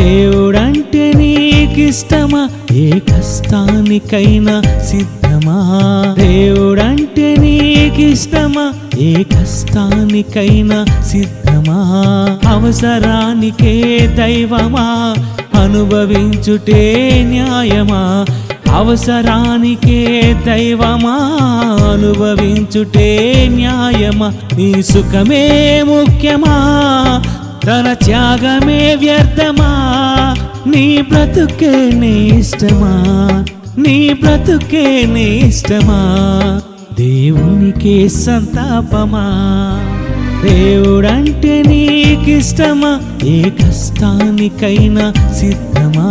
దేవుడంటే నీకిష్టమా ఏ కష్టానికైనా సిద్ధమా దేవుడంటే నీకిష్టమా ఏ కష్టానికైనా సిద్ధమా అవసరానికే దైవమా అనుభవించుటే న్యాయమా అవసరానికే దైవమా అనుభవించుటే న్యాయమా నీ సుఖమే ముఖ్యమా తన త్యాగమే వ్యర్థమా నీ బ్రతుకే నీ ఇష్టమా నీ బ్రతుకే నీ ఇష్టమా దేవునికే సంతాపమా దేవుడంటే నీకిష్టమా ఏ కష్టానికైనా సిద్ధమా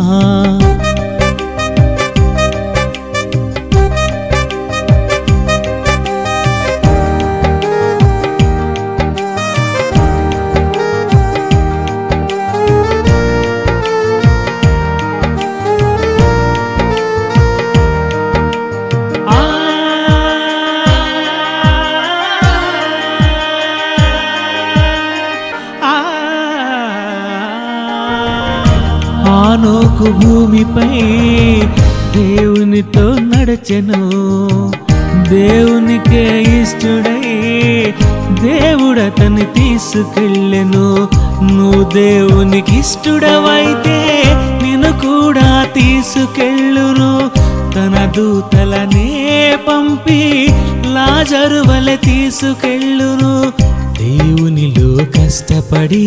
ఆనోకు భూమిపై దేవునితో నడచెను దేవునికే ఇష్టడై దేవుడతని తీసుకెళ్ళెను నువ్వు దేవునికి ఇష్టడవైతే నిన్ను కూడా తీసుకెళ్ళును తన దూతలనే పంపి లాజరు వలె తీసుకెళ్ళును దేవునిలో కష్టపడి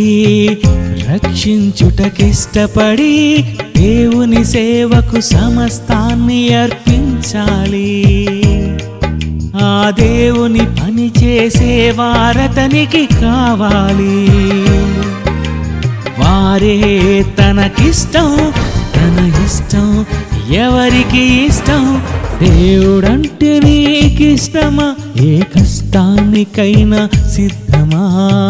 రక్షించుటకిష్టపడి దేవుని సేవకు సమస్తాన్ని అర్పించాలి ఆ దేవుని పని చేసే వారతనికి కావాలి వారే తనకిష్టం తన ఇష్టం ఎవరికి ఇష్టం దేవుడంటే నీకిష్టమా ఏ కష్టానికైనా సిద్ధమా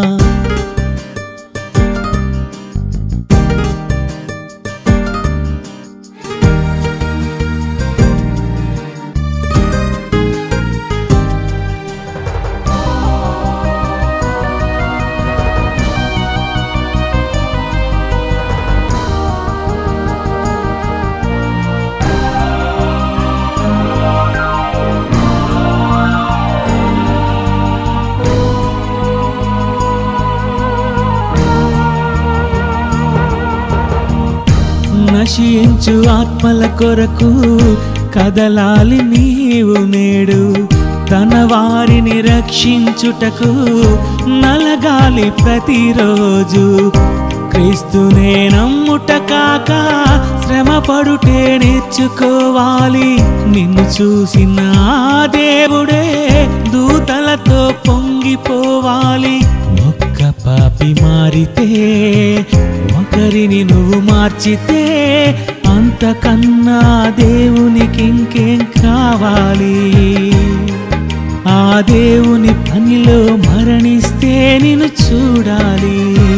నశించు ఆత్మల కొరకు కదలాలి నీవు నేడు తన వారిని రక్షించుటకు నలగాలి ప్రతిరోజు క్రీస్తునే నమ్ముట కాక శ్రమ పడుటే నేర్చుకోవాలి నిన్ను చూసిన ఆ దేవుడే దూతలతో పొంగిపోవాలి ఒక్క పాపి మారితే ఒకరిని నువ్వు మార్చితే అంతకన్నా దేవునికి ఇంకేం కావాలి ఆ దేవుని పనిలో మరణిస్తే నిన్ను చూడాలి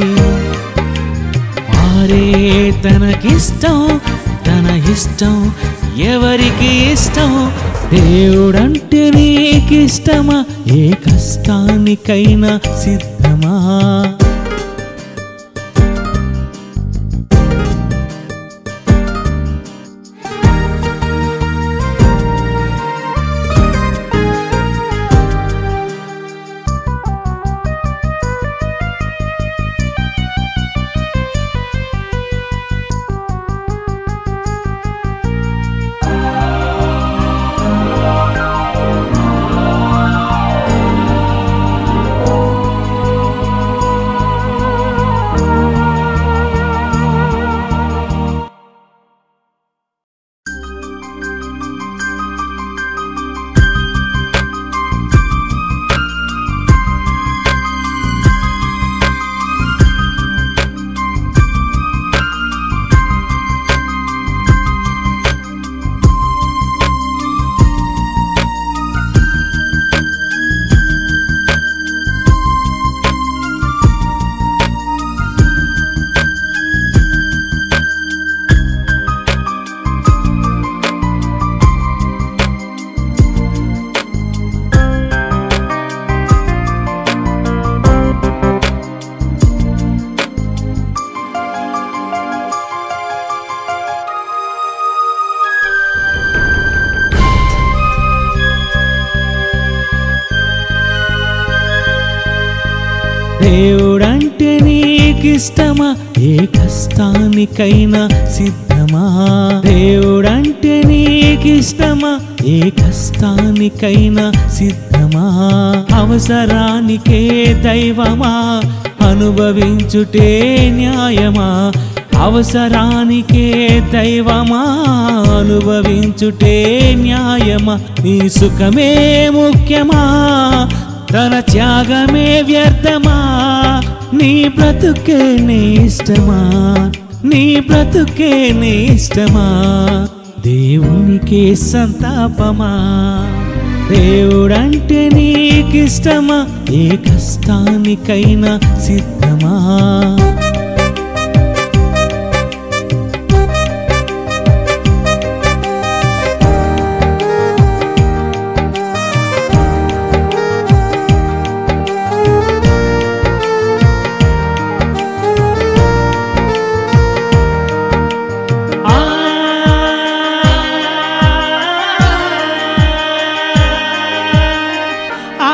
వారే తనకిష్టం తన ఇష్టం ఎవరికి ఇష్టం దేవుడంటే నీకిష్టమా ఏ కష్టానికైనా సిద్ధమా దేవుడంటే నీకిష్టమా ఏ కష్టానికైనా సిద్ధమా దేవుడంటే నీకిష్టమా ఏ కష్టానికైనా సిద్ధమా అవసరానికే దైవమా అనుభవించుటే న్యాయమా అవసరానికే దైవమా అనుభవించుటే న్యాయమా నీ సుఖమే ముఖ్యమా తన త్యాగమే వ్యర్థమా నీ బ్రతుకే నీ ఇష్టమా నీ బ్రతుకే నీ ఇష్టమా దేవునికే సంతాపమా దేవుడంటే నీకిష్టమా ఏ కష్టానికైనా సిద్ధమా ఆ ఆ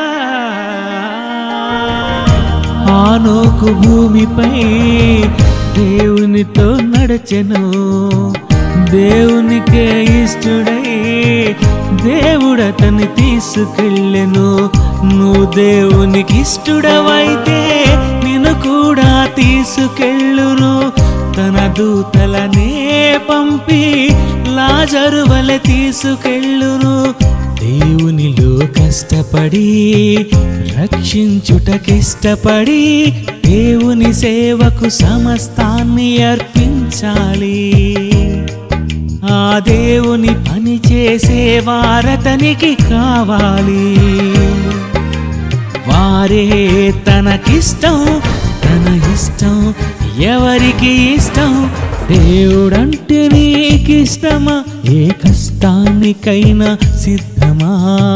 ఆనోకు భూమిపై దేవునితో నడచెను దేవునికే ఇష్టడై దేవుడతని తీసుకెళ్ళెను నువ్వు దేవునికి ఇష్టడవైతే నిన్ను కూడా తీసుకెళ్ళును తన దూతలనే పంపి లాజరు వలె తీసుకెళ్ళును దేవునిలో కష్టపడి రక్షించుటకిష్టపడి దేవుని సేవకు సమస్తాన్ని అర్పించాలి ఆ దేవుని పని చేసే వారతనికి కావాలి వారే తనకిష్టం తన ఇష్టం ఎవరికి ఇష్టం దేవుడంటే నీకిష్టమా ఏ కష్టానికైనా సిద్ధమా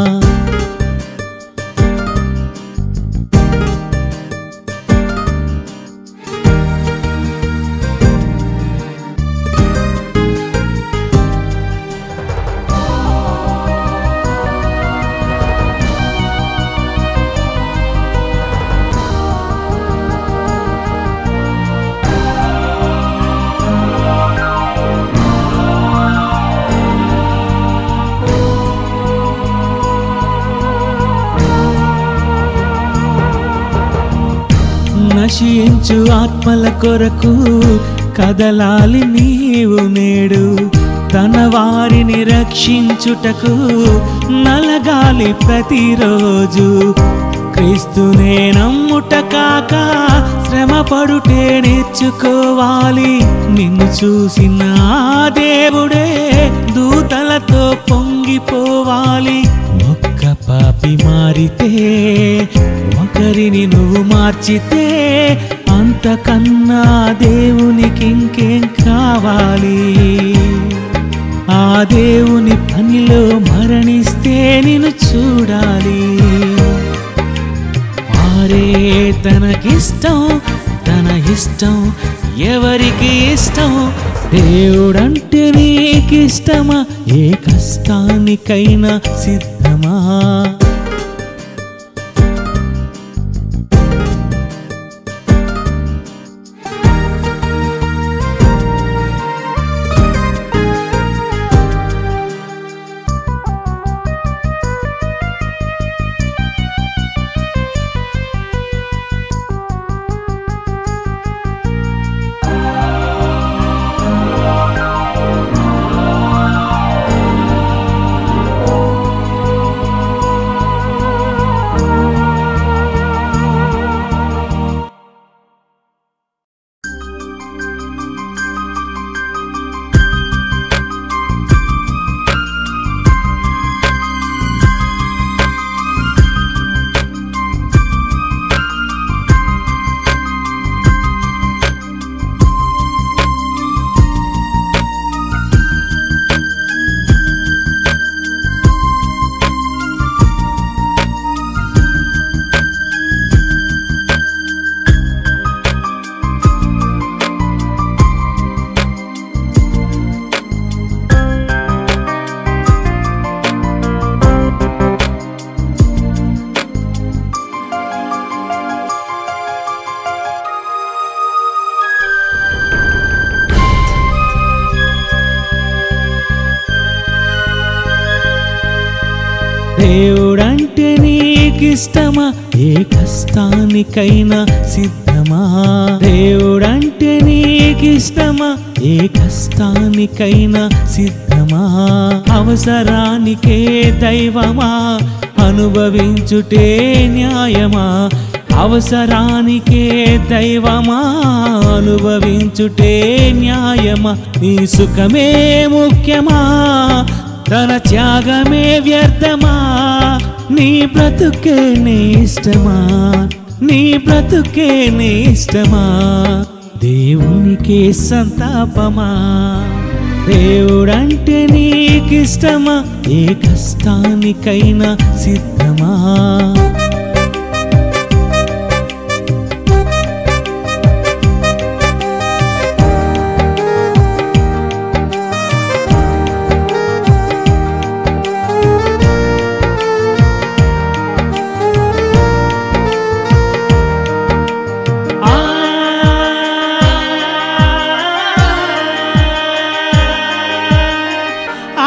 నశించు ఆత్మల కొరకు కదలాలి నీవు నేడు తన వారిని రక్షించుటకు నలగాలి ప్రతిరోజు క్రీస్తునే నమ్ముట కాక శ్రమ పడుటే నేర్చుకోవాలి నిన్ను చూసిన ఆ దేవుడే దూతలతో పొంగిపోవాలి ఒక్క పాపి మారితే ఒకరిని నువ్వు మార్చితే అంతకన్నా దేవునికి ఇంకేం కావాలి ఆ దేవుని పనిలో మరణిస్తే నిన్ను చూడాలి వారే తనకిష్టం తన ఇష్టం ఎవరికి ఇష్టం దేవుడంటే నీకిష్టమా ఏ కష్టానికైనా సిద్ధమా దేవుడంటే నీకిష్టమా ఏ కష్టానికైనా సిద్ధమా దేవుడంటే నీకిష్టమా ఏ కష్టానికైనా సిద్ధమా అవసరానికే దైవమా అనుభవించుటే న్యాయమా అవసరానికే దైవమా అనుభవించుటే న్యాయమా నీ సుఖమే ముఖ్యమా తన త్యాగమే వ్యర్థమా నీ బ్రతుకే నీ ఇష్టమా నీ బ్రతుకే నీ ఇష్టమా దేవునికే సంతాపమా దేవుడంటే నీకిష్టమా ఏ కష్టానికైనా సిద్ధమా ఆ ఆ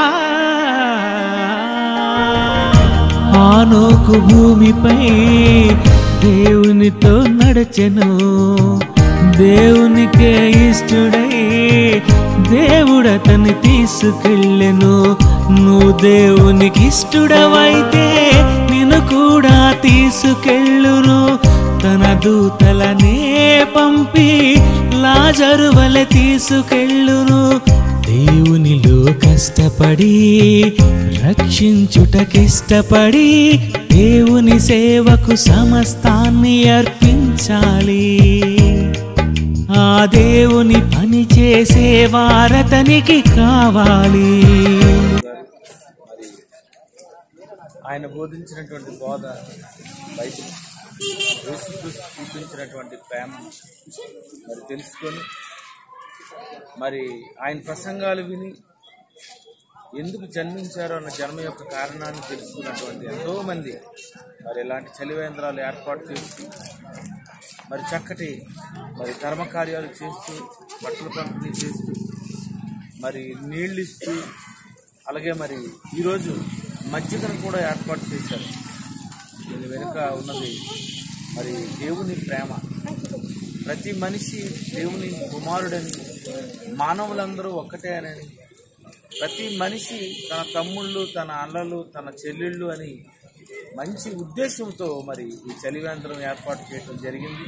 ఆనోకు భూమిపై దేవునితో నడచెను దేవునికే ఇష్టడై దేవుడు అతన్ని తీసుకెళ్ళెను నువ్వు దేవునికి ఇష్టడవైతే నిన్ను కూడా తీసుకెళ్ళును తన దూతలనే పంపి లాజరు వలె తీసుకెళ్ళును దేవునిలో కష్టపడి రక్షించుటకిష్టపడి దేవుని సేవకు సమస్తాన్ని అర్పించాలి ఆ దేవుని పని చేసే వారతనికి కావాలి మరి ఆయన బోధించినటువంటి బోధ బైబిల్ యేసుక్రీస్తు చూపించినటువంటి ప్రేమ మరి తెలుసుకొని మరి ఆయన ప్రసంగాలు విని ఎందుకు జన్మించారో అన్న జన్మ యొక్క కారణాన్ని తెలుసుకున్నటువంటి ఎంతో మంది మరి ఇలాంటి చలివేంద్రాలు ఏర్పాటు చేస్తూ మరి చక్కటి మరి కర్మ కార్యాలు చేస్తూ బట్టలు పంపిణీ చేస్తూ మరి నీళ్ళు ఇస్తూ అలాగే మరి ఈరోజు మజ్జిగను కూడా ఏర్పాటు చేశారు దీని వెనుక ఉన్నది మరి దేవుని ప్రేమ ప్రతి మనిషి దేవుని కుమారుడని మానవులందరూ ఒక్కటే అని ప్రతి మనిషి తన తమ్ముళ్ళు తన అన్నలు తన చెల్లెళ్ళు అని మంచి ఉద్దేశంతో మరి ఈ చలివేంద్రం ఏర్పాటు చేయడం జరిగింది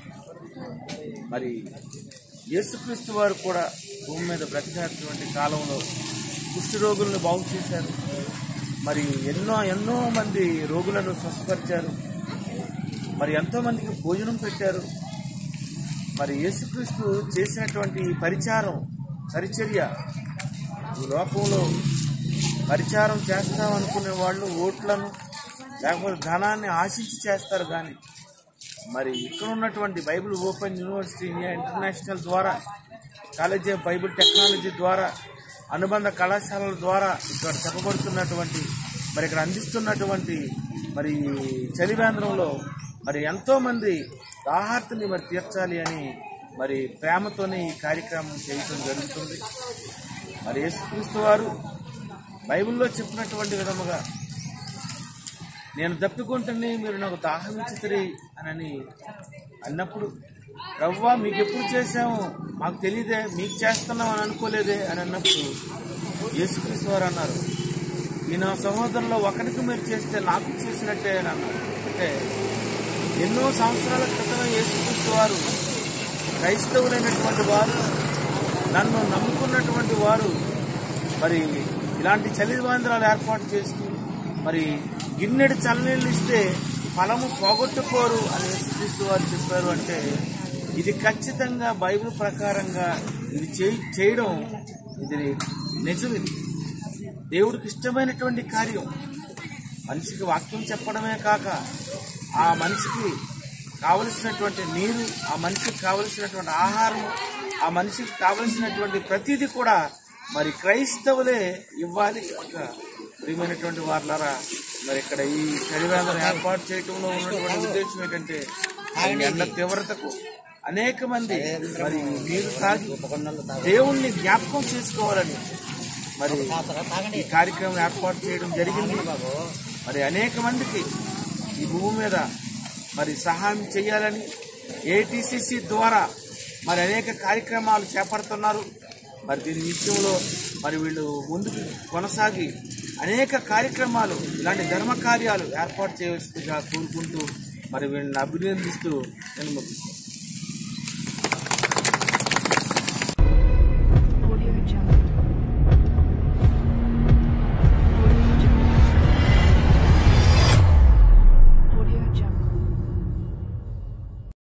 మరి యేసుక్రీస్తు వారు కూడా భూమి మీద బ్రతికినటువంటి కాలంలో కుష్టి రోగులను బాగు చేశారు మరి ఎన్నో ఎన్నో మంది రోగులను స్వస్థపరిచారు మరి ఎంతో మందికి భోజనం పెట్టారు మరి యేసుక్రీస్తు చేసినటువంటి ఈ పరిచారం పరిచర్య ఈ లోకంలో పరిచారం చేస్తామనుకునే వాళ్ళు ఓట్లను లేకపోతే ధనాన్ని ఆశించి చేస్తారు కానీ మరి ఇక్కడ ఉన్నటువంటి Bible open university India international ద్వారా కాలేజీ ఆఫ్ బైబిల్ టెక్నాలజీ ద్వారా అనుబంధ కళాశాలల ద్వారా ఇక్కడ చెప్పబడుతున్నటువంటి మరి ఇక్కడ అందిస్తున్నటువంటి మరి ఈ చలివేంద్రంలో మరి ఎంతో మంది దాహార్తిని మరి తీర్చాలి అని మరి ప్రేమతోనే ఈ కార్యక్రమం చేయటం జరుగుతుంది మరి యేసుక్రీస్తు వారు బైబిల్లో చెప్పినటువంటి విధముగా నేను తప్పికొంటేనే మీరు నాకు దాహం ఇచ్చితరి అని అన్నప్పుడు రవ్వ మీకు ఎప్పుడు చేశాము మాకు తెలియదే మీకు చేస్తున్నాం అని అనుకోలేదే అని అన్నప్పుడు యేసుక్రీస్తు వారు అన్నారు ఈ నా సహోదరులో ఒకరికి మీరు చేస్తే నాకు చేసినట్టే అని అన్నారు అంటే ఎన్నో సంవత్సరాల క్రితమే యేసుక్రీస్తు వారు క్రైస్తవులైనటువంటి వారు నన్ను నమ్ముకున్నటువంటి వారు మరి ఇలాంటి చలివాంధ్రాలు ఏర్పాటు చేస్తూ మరి గిన్నెడు చల్లనీళ్ళు ఇస్తే ఫలము పోగొట్టుకోరు అని యేసుక్రీస్తు వారు చెప్పారు అంటే ఇది ఖచ్చితంగా బైబిల్ ప్రకారంగా ఇది చేయి- చేయడం ఇది నిజం ఇది దేవుడికి ఇష్టమైనటువంటి కార్యం మనిషికి వాక్యం చెప్పడమే కాక ఆ మనిషికి కావలసినటువంటి నీరు ఆ మనిషికి కావలసినటువంటి ఆహారం ఆ మనిషికి కావలసినటువంటి ప్రతిదీ కూడా మరి క్రైస్తవులే ఇవ్వాలి ఒక ప్రియమైనటువంటి వారులారా మరి ఇక్కడ ఈ చలివేంద్రం ఏర్పాటు చేయడంలో ఉన్నటువంటి ఉద్దేశం ఏంటంటే ఈ ఎండ తీవ్రతకు అనేక మంది మరి నీరు తాగి దేవుణ్ణి జ్ఞాపకం చేసుకోవాలని మరి ఈ కార్యక్రమం ఏర్పాటు చేయడం జరిగింది మరి అనేక మందికి ఈ భూమి మీద మరి సహాయం చేయాలని ఏటీసీసీ ద్వారా మరి అనేక కార్యక్రమాలు చేపడుతున్నారు మరి దీని విషయంలో మరి వీళ్ళు ముందుకు కొనసాగి అనేక కార్యక్రమాలు ఇలాంటి ధర్మ కార్యాలు ఏర్పాటు చేయవలసిందిగా కోరుకుంటూ మరి వీళ్ళని అభినందిస్తూ నేను ముగిస్తాను